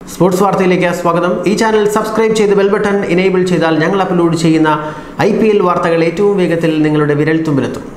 sports വാർത്തയിലേക്ക് സ്വാഗതം ഈ ചാനൽ സബ്സ്ക്രൈബ് ചെയ്ത് ബെൽ ബട്ടൺ എനേബിൾ ചെയ്താൽ ഞങ്ങൾ അപ്ലോഡ് ചെയ്യുന്ന ഐ പി എൽ വാർത്തകൾ ഏറ്റവും വേഗത്തിൽ നിങ്ങളുടെ വിരൽത്തുമ്പിലെത്തും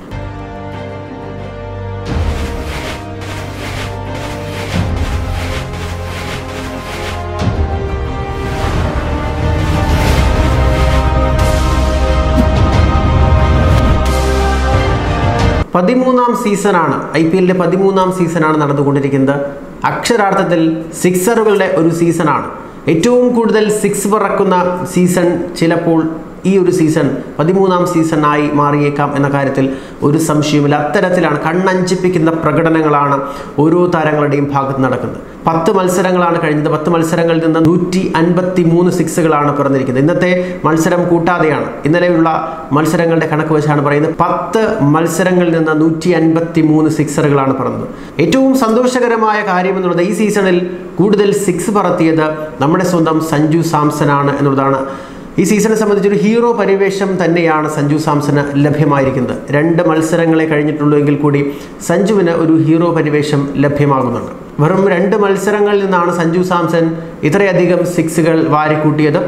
പതിമൂന്നാം സീസണാണ് ഐ പി എല്ലിൻ്റെ പതിമൂന്നാം സീസണാണ് നടന്നുകൊണ്ടിരിക്കുന്നത് അക്ഷരാർത്ഥത്തിൽ സിക്സറുകളുടെ ഒരു സീസണാണ് ഏറ്റവും കൂടുതൽ സിക്സ് പറക്കുന്ന സീസൺ ചിലപ്പോൾ ഈ ഒരു സീസൺ പതിമൂന്നാം സീസണായി മാറിയേക്കാം എന്ന കാര്യത്തിൽ ഒരു സംശയമില്ല അത്തരത്തിലാണ് കണ്ണഞ്ചിപ്പിക്കുന്ന പ്രകടനങ്ങളാണ് ഓരോ താരങ്ങളുടെയും ഭാഗത്ത് നടക്കുന്നത് പത്ത് മത്സരങ്ങളാണ് കഴിഞ്ഞത് പത്ത് മത്സരങ്ങളിൽ നിന്ന് നൂറ്റി അൻപത്തി മൂന്ന് സിക്സുകളാണ് പിറന്നിരിക്കുന്നത് ഇന്നത്തെ മത്സരം കൂട്ടാതെയാണ് ഇന്നലെയുള്ള മത്സരങ്ങളുടെ കണക്ക് വെച്ചാണ് പറയുന്നത് പത്ത് മത്സരങ്ങളിൽ നിന്ന് നൂറ്റി അൻപത്തി മൂന്ന് സിക്സറുകളാണ് പിറന്നത് ഏറ്റവും സന്തോഷകരമായ കാര്യം എന്നുള്ളത് ഈ സീസണിൽ കൂടുതൽ സിക്സ് പറത്തിയത് നമ്മുടെ സ്വന്തം സഞ്ജു സാംസൺ ആണ് എന്നുള്ളതാണ് ഈ സീസണെ സംബന്ധിച്ച് ഒരു ഹീറോ പരിവേഷം തന്നെയാണ് സഞ്ജു സാംസന് ലഭ്യമായിരിക്കുന്നത് രണ്ട് മത്സരങ്ങളെ കഴിഞ്ഞിട്ടുള്ളൂ എങ്കിൽ കൂടി സഞ്ജുവിന് ഒരു ഹീറോ പരിവേഷം ലഭ്യമാകുന്നുണ്ട് വെറും രണ്ട് മത്സരങ്ങളിൽ നിന്നാണ് സഞ്ജു സാംസൺ ഇത്രയധികം സിക്സുകൾ വാരിക്കൂട്ടിയത്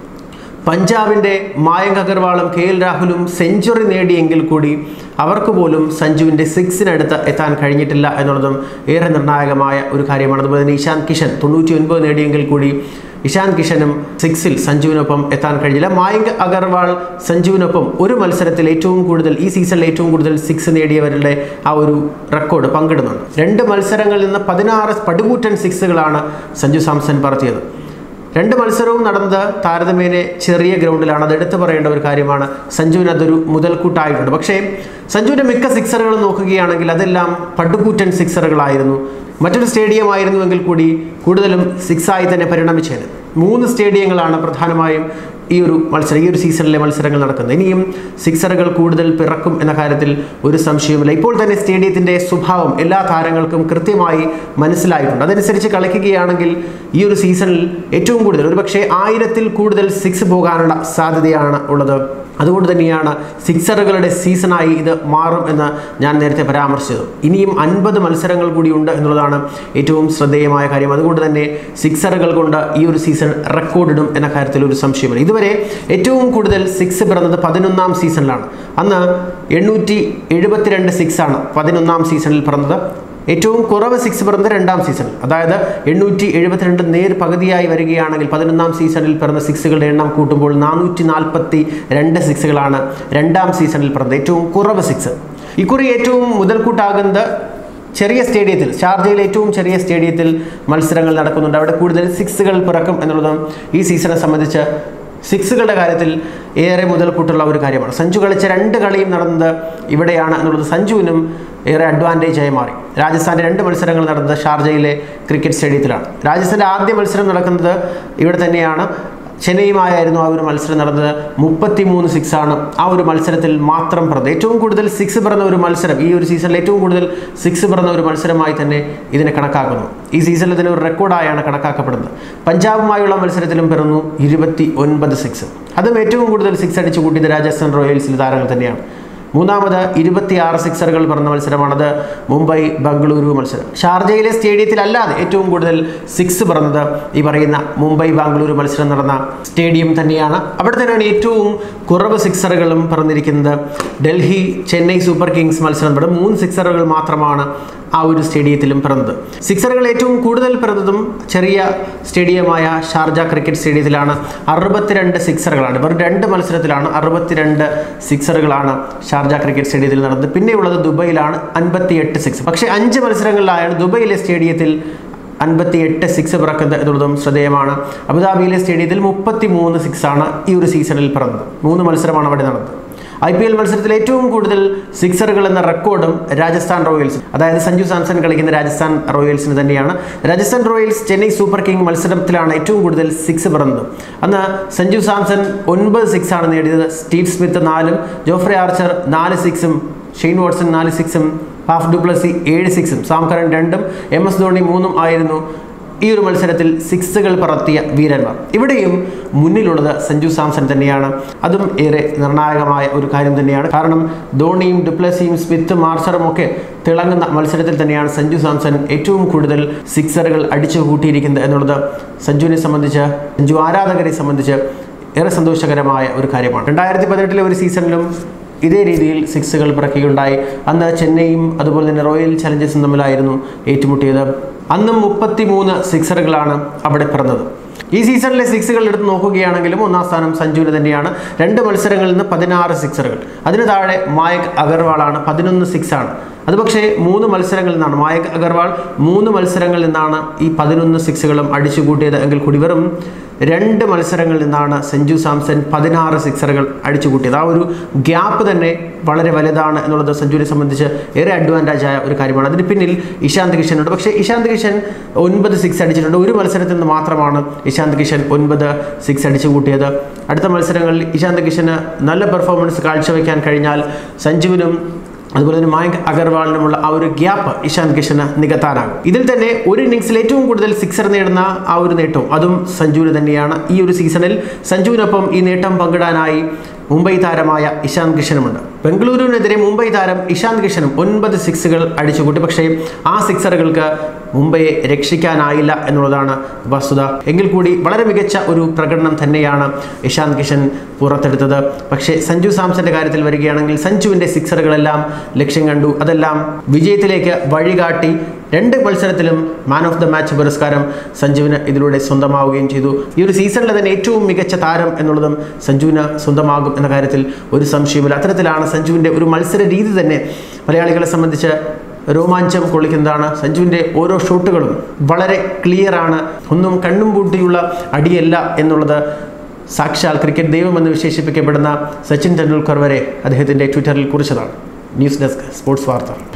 പഞ്ചാബിൻ്റെ മായങ്ക് അഗർവാളും കെ എൽ രാഹുലും സെഞ്ചുറി നേടിയെങ്കിൽ കൂടി അവർക്ക് പോലും സഞ്ജുവിൻ്റെ സിക്സിനടുത്ത് എത്താൻ കഴിഞ്ഞിട്ടില്ല എന്നുള്ളതും ഏറെ നിർണായകമായ ഒരു കാര്യമാണ് അതുപോലെ തന്നെ ഇഷാന്ത് കിഷൻ തൊണ്ണൂറ്റി ഒൻപത് നേടിയെങ്കിൽ കൂടി ഇഷാന്ത് കിഷനും സിക്സിൽ സഞ്ജുവിനൊപ്പം എത്താൻ കഴിഞ്ഞില്ല മായങ്ക് അഗർവാൾ സഞ്ജുവിനൊപ്പം ഒരു മത്സരത്തിൽ ഏറ്റവും കൂടുതൽ ഈ സീസണിൽ ഏറ്റവും കൂടുതൽ സിക്സ് നേടിയവരുടെ ആ ഒരു റെക്കോർഡ് പങ്കിടുന്നുണ്ട് രണ്ട് മത്സരങ്ങളിൽ നിന്ന് പതിനാറ് പടുകൂറ്റൻ സിക്സുകളാണ് സഞ്ജു സാംസൺ പറത്തിയത് രണ്ട് മത്സരവും നടന്നത് താരതമ്യേന ചെറിയ ഗ്രൗണ്ടിലാണ് അത് എടുത്തു പറയേണ്ട ഒരു കാര്യമാണ് സഞ്ജുവിന് അതൊരു മുതൽക്കൂട്ടായിട്ടുണ്ട് പക്ഷേ സഞ്ജുവിൻ്റെ മിക്ക സിക്സറുകളും നോക്കുകയാണെങ്കിൽ അതെല്ലാം പടുകൂറ്റൻ സിക്സറുകളായിരുന്നു മറ്റൊരു സ്റ്റേഡിയം ആയിരുന്നുവെങ്കിൽ കൂടി കൂടുതലും സിക്സായി തന്നെ പരിണമിച്ചേന് മൂന്ന് സ്റ്റേഡിയങ്ങളാണ് പ്രധാനമായും ഈ ഒരു മത്സരം ഈ ഒരു സീസണിലെ മത്സരങ്ങൾ നടക്കുന്നത് ഇനിയും സിക്സറുകൾ കൂടുതൽ പിറക്കും എന്ന കാര്യത്തിൽ ഒരു സംശയവുമില്ല ഇപ്പോൾ തന്നെ സ്റ്റേഡിയത്തിൻ്റെ സ്വഭാവം എല്ലാ താരങ്ങൾക്കും കൃത്യമായി മനസ്സിലായിട്ടുണ്ട് അതനുസരിച്ച് കളിക്കുകയാണെങ്കിൽ ഈ ഒരു സീസണിൽ ഏറ്റവും കൂടുതൽ ഒരുപക്ഷെ ആയിരത്തിൽ കൂടുതൽ സിക്സ് പോകാനുള്ള സാധ്യതയാണ് ഉള്ളത് അതുകൊണ്ട് തന്നെയാണ് സിക്സറുകളുടെ സീസണായി ഇത് മാറും എന്ന് ഞാൻ നേരത്തെ പരാമർശിച്ചത് ഇനിയും അൻപത് മത്സരങ്ങൾ കൂടിയുണ്ട് എന്നുള്ളതാണ് ഏറ്റവും ശ്രദ്ധേയമായ കാര്യം അതുകൊണ്ട് തന്നെ സിക്സറുകൾ കൊണ്ട് ഈ ഒരു സീസൺ റെക്കോർഡിടും എന്ന കാര്യത്തിൽ ഒരു സംശയമില്ല ഇതുവരെ ഏറ്റവും കൂടുതൽ സിക്സ് പിറന്നത് പതിനൊന്നാം സീസണിലാണ് അന്ന് എണ്ണൂറ്റി എഴുപത്തിരണ്ട് സിക്സ് ആണ് പതിനൊന്നാം സീസണിൽ പിറന്നത് ഏറ്റവും കുറവ് സിക്സ് പിറന്നത് രണ്ടാം സീസൺ അതായത് എണ്ണൂറ്റി എഴുപത്തിരണ്ട് നേർ പകുതിയായി വരികയാണെങ്കിൽ പതിനൊന്നാം സീസണിൽ പിറന്ന സിക്സുകളുടെ എണ്ണം കൂട്ടുമ്പോൾ നാനൂറ്റി നാൽപ്പത്തി രണ്ട് സിക്സുകളാണ് രണ്ടാം സീസണിൽ പിറന്നത് ഏറ്റവും കുറവ് സിക്സ് ഇക്കുറി ഏറ്റവും മുതൽക്കൂട്ടാകുന്നത് ചെറിയ സ്റ്റേഡിയത്തിൽ ഷാർജയിൽ ഏറ്റവും ചെറിയ സ്റ്റേഡിയത്തിൽ മത്സരങ്ങൾ നടക്കുന്നുണ്ട് അവിടെ കൂടുതൽ സിക്സുകൾ പിറക്കും എന്നുള്ളതും ഈ സീസണെ സംബന്ധിച്ച് സിക്സുകളുടെ കാര്യത്തിൽ ഏറെ മുതൽക്കൂട്ടുള്ള ഒരു കാര്യമാണ് സഞ്ജു കളിച്ച രണ്ട് കളിയും നടന്നത് ഇവിടെയാണ് എന്നുള്ളത് സഞ്ജുവിനും ഏറെ അഡ്വാൻറ്റേജ് ആയി മാറി രാജസ്ഥാൻ്റെ രണ്ട് മത്സരങ്ങൾ നടന്നത് ഷാർജയിലെ ക്രിക്കറ്റ് സ്റ്റേഡിയത്തിലാണ് രാജസ്ഥാൻ്റെ ആദ്യ മത്സരം നടക്കുന്നത് ഇവിടെ തന്നെയാണ് ചെന്നൈയുമായിരുന്നു ആ ഒരു മത്സരം നടന്നത് മുപ്പത്തി മൂന്ന് സിക്സ് ആണ് ആ ഒരു മത്സരത്തിൽ മാത്രം പിറന്നത് ഏറ്റവും കൂടുതൽ സിക്സ് പിറന്ന ഒരു മത്സരം ഈ ഒരു സീസണിൽ ഏറ്റവും കൂടുതൽ സിക്സ് പിറന്ന ഒരു മത്സരമായി തന്നെ ഇതിനെ കണക്കാക്കുന്നു ഈ സീസണിൽ ഇതിന് ഒരു റെക്കോർഡായാണ് കണക്കാക്കപ്പെടുന്നത് പഞ്ചാബുമായുള്ള മത്സരത്തിലും പിറന്നു ഇരുപത്തി ഒൻപത് സിക്സ് അതും ഏറ്റവും കൂടുതൽ സിക്സ് അടിച്ചു കൂട്ടിയത് രാജസ്ഥാൻ റോയൽസിലെ താരങ്ങൾ തന്നെയാണ് മൂന്നാമത് ഇരുപത്തിയാറ് സിക്സറുകൾ പറഞ്ഞ മത്സരമാണത് മുംബൈ ബംഗളൂരു മത്സരം ഷാർജയിലെ സ്റ്റേഡിയത്തിലല്ലാതെ ഏറ്റവും കൂടുതൽ സിക്സ് പറഞ്ഞത് ഈ പറയുന്ന മുംബൈ ബാംഗ്ലൂരു മത്സരം നടന്ന സ്റ്റേഡിയം തന്നെയാണ് അവിടെ തന്നെയാണ് ഏറ്റവും കുറവ് സിക്സറുകളും പറഞ്ഞിരിക്കുന്നത് ഡൽഹി ചെന്നൈ സൂപ്പർ കിങ്സ് മത്സരം ഇവിടെ മൂന്ന് സിക്സറുകൾ മാത്രമാണ് ആ ഒരു സ്റ്റേഡിയത്തിലും പിറന്നത് സിക്സറുകൾ ഏറ്റവും കൂടുതൽ പിറന്നതും ചെറിയ സ്റ്റേഡിയമായ ഷാർജ ക്രിക്കറ്റ് സ്റ്റേഡിയത്തിലാണ് അറുപത്തിരണ്ട് സിക്സറുകളാണ് വെറും രണ്ട് മത്സരത്തിലാണ് അറുപത്തിരണ്ട് സിക്സറുകളാണ് ഷാർജ ക്രിക്കറ്റ് സ്റ്റേഡിയത്തിൽ നടന്നത് പിന്നെയുള്ളത് ദുബൈയിലാണ് അൻപത്തിയെട്ട് സിക്സ് പക്ഷേ അഞ്ച് മത്സരങ്ങളിലായാണ് ദുബൈയിലെ സ്റ്റേഡിയത്തിൽ അൻപത്തി എട്ട് സിക്സ് പിറക്കുന്നത് എന്നുള്ളതും ശ്രദ്ധേയമാണ് അബുദാബിയിലെ സ്റ്റേഡിയത്തിൽ മുപ്പത്തി മൂന്ന് സിക്സ് ആണ് ഈ ഒരു സീസണിൽ പിറന്നത് മൂന്ന് മത്സരമാണ് അവിടെ നടന്നത് ഐ പി എൽ മത്സരത്തിൽ ഏറ്റവും കൂടുതൽ സിക്സറുകൾ എന്ന റെക്കോർഡും രാജസ്ഥാൻ റോയൽസ് അതായത് സഞ്ജു സാംസൺ കളിക്കുന്ന രാജസ്ഥാൻ റോയൽസിന് തന്നെയാണ് Rajasthan Royals Chennai super king മത്സരത്തിലാണ് ഏറ്റവും കൂടുതൽ സിക്സ് പിറന്നത് അന്ന് സഞ്ജു സാംസൺ ഒൻപത് സിക്സ് ആണ് നേടിയത് സ്റ്റീവ് സ്മിത്ത് നാലും ജോഫ്രെ ആർച്ചർ നാല് സിക്സും ഷെയ്ൻ വാട്സൺ നാല് സിക്സും ഹാഫ് ഡുപ്ലസി ഏഴ് സിക്സും സാംകരൻ രണ്ടും എം എസ് ധോണി മൂന്നും ആയിരുന്നു ഈ ഒരു മത്സരത്തിൽ സിക്സുകൾ പറത്തിയ വീരന്മാർ ഇവിടെയും മുന്നിലുള്ളത് സഞ്ജു സാംസൺ തന്നെയാണ് അതും ഏറെ നിർണായകമായ ഒരു കാര്യം തന്നെയാണ് കാരണം ധോണിയും ഡുപ്ലസിയും സ്മിത്ത് മാർഷറും ഒക്കെ തിളങ്ങുന്ന മത്സരത്തിൽ തന്നെയാണ് സഞ്ജു സാംസൺ ഏറ്റവും കൂടുതൽ സിക്സറുകൾ അടിച്ചു കൂട്ടിയിരിക്കുന്നത് എന്നുള്ളത് സഞ്ജുവിനെ സംബന്ധിച്ച് സഞ്ജു ആരാധകരെ സംബന്ധിച്ച് ഏറെ സന്തോഷകരമായ ഒരു കാര്യമാണ് രണ്ടായിരത്തി പതിനെട്ടിലെ ഒരു സീസണിലും ഇതേ രീതിയിൽ സിക്സുകൾ പിറക്കുകയുണ്ടായി അന്ന് ചെന്നൈയും അതുപോലെ തന്നെ റോയൽ ചലഞ്ചേഴ്സും തമ്മിലായിരുന്നു ഏറ്റുമുട്ടിയത് അന്നും മുപ്പത്തി മൂന്ന് സിക്സറുകളാണ് അവിടെ പിറന്നത് ഈ സീസണിലെ സിക്സുകൾ എടുത്ത് നോക്കുകയാണെങ്കിലും ഒന്നാം സ്ഥാനം സഞ്ജുവിന് തന്നെയാണ് രണ്ട് മത്സരങ്ങളിൽ നിന്ന് പതിനാറ് സിക്സറുകൾ അതിന് താഴെ മായക് അഗർവാളാണ് പതിനൊന്ന് സിക്സ് ആണ് അത് പക്ഷേ മൂന്ന് മത്സരങ്ങളിൽ നിന്നാണ് മായക് അഗർവാൾ മൂന്ന് മത്സരങ്ങളിൽ നിന്നാണ് ഈ പതിനൊന്ന് സിക്സുകളും അടിച്ചു കൂട്ടിയത് എങ്കിൽ കൂടി വെറും രണ്ട് മത്സരങ്ങളിൽ നിന്നാണ് സഞ്ജു സാംസൺ പതിനാറ് സിക്സറുകൾ അടിച്ചു കൂട്ടിയത് ആ ഒരു ഗ്യാപ്പ് തന്നെ വളരെ വലുതാണ് എന്നുള്ളത് സഞ്ജുവിനെ സംബന്ധിച്ച് ഏറെ അഡ്വാൻറ്റേജ് ആയ ഒരു കാര്യമാണ് അതിന് പിന്നിൽ ഇശാന്ത് കിഷനുണ്ട് പക്ഷേ ഇശാന്ത് കിഷൻ ഒൻപത് സിക്സ് അടിച്ചിട്ടുണ്ട് ഒരു മത്സരത്തിൽ നിന്ന് മാത്രമാണ് ഇശാന്ത് കിഷൻ ഒൻപത് സിക്സ് അടിച്ചു കൂട്ടിയത് അടുത്ത മത്സരങ്ങളിൽ ഇശാന്ത് കിഷന് നല്ല പെർഫോമൻസ് കാഴ്ചവെക്കാൻ കഴിഞ്ഞാൽ സഞ്ജുവിനും അതുപോലെ തന്നെ മായങ്ക് അഗർവാളിനുമുള്ള ആ ഒരു ഗ്യാപ്പ് ഇഷാന്ത് കിഷന് നികത്താനാകും ഇതിൽ തന്നെ ഒരു ഇന്നിങ്സിൽ ഏറ്റവും കൂടുതൽ സിക്സർ നേടുന്ന ആ ഒരു നേട്ടവും അതും സഞ്ജുവിന് തന്നെയാണ് ഈ ഒരു സീസണിൽ സഞ്ജുവിനൊപ്പം ഈ നേട്ടം പങ്കിടാനായി മുംബൈ താരമായ ഇഷാന്ത് കിഷനുമുണ്ട് ബംഗളൂരുവിനെതിരെ മുംബൈ താരം ഇഷാന്ത് കിഷനും ഒൻപത് സിക്സുകൾ അടിച്ചുകൂട്ടി പക്ഷേ ആ സിക്സറുകൾക്ക് മുംബൈയെ രക്ഷിക്കാനായില്ല എന്നുള്ളതാണ് വസ്തുത എങ്കിൽ കൂടി വളരെ മികച്ച ഒരു പ്രകടനം തന്നെയാണ് ഇഷാന്ത് കിഷൻ പുറത്തെടുത്തത് പക്ഷേ സഞ്ജു സാംസന്റെ കാര്യത്തിൽ വരികയാണെങ്കിൽ സഞ്ജുവിന്റെ സിക്സറുകളെല്ലാം ലക്ഷ്യം കണ്ടു അതെല്ലാം വിജയത്തിലേക്ക് വഴികാട്ടി രണ്ട് മത്സരത്തിലും മാൻ ഓഫ് ദ മാച്ച് പുരസ്കാരം സഞ്ജുവിന് ഇതിലൂടെ സ്വന്തമാവുകയും ചെയ്തു ഈ ഒരു സീസണിലെ തന്നെ ഏറ്റവും മികച്ച താരം എന്നുള്ളതും സഞ്ജുവിന് സ്വന്തമാകും എന്ന കാര്യത്തിൽ ഒരു സംശയമില്ല അത്തരത്തിലാണ് സഞ്ജുവിൻ്റെ ഒരു മത്സര രീതി തന്നെ മലയാളികളെ സംബന്ധിച്ച് രോമാഞ്ചം കൊള്ളിക്കുന്നതാണ് സഞ്ജുവിൻ്റെ ഓരോ ഷോട്ടുകളും വളരെ ക്ലിയറാണ് ഒന്നും കണ്ണും പൂട്ടിയുള്ള അടിയല്ല എന്നുള്ളത് സാക്ഷാൽ ക്രിക്കറ്റ് ദൈവമെന്ന് വിശേഷിപ്പിക്കപ്പെടുന്ന സച്ചിൻ ടെണ്ടുൽക്കർ വരെ അദ്ദേഹത്തിൻ്റെ ട്വിറ്ററിൽ കുറിച്ചതാണ് ന്യൂസ് ഡെസ്ക് സ്പോർട്സ് വാർത്ത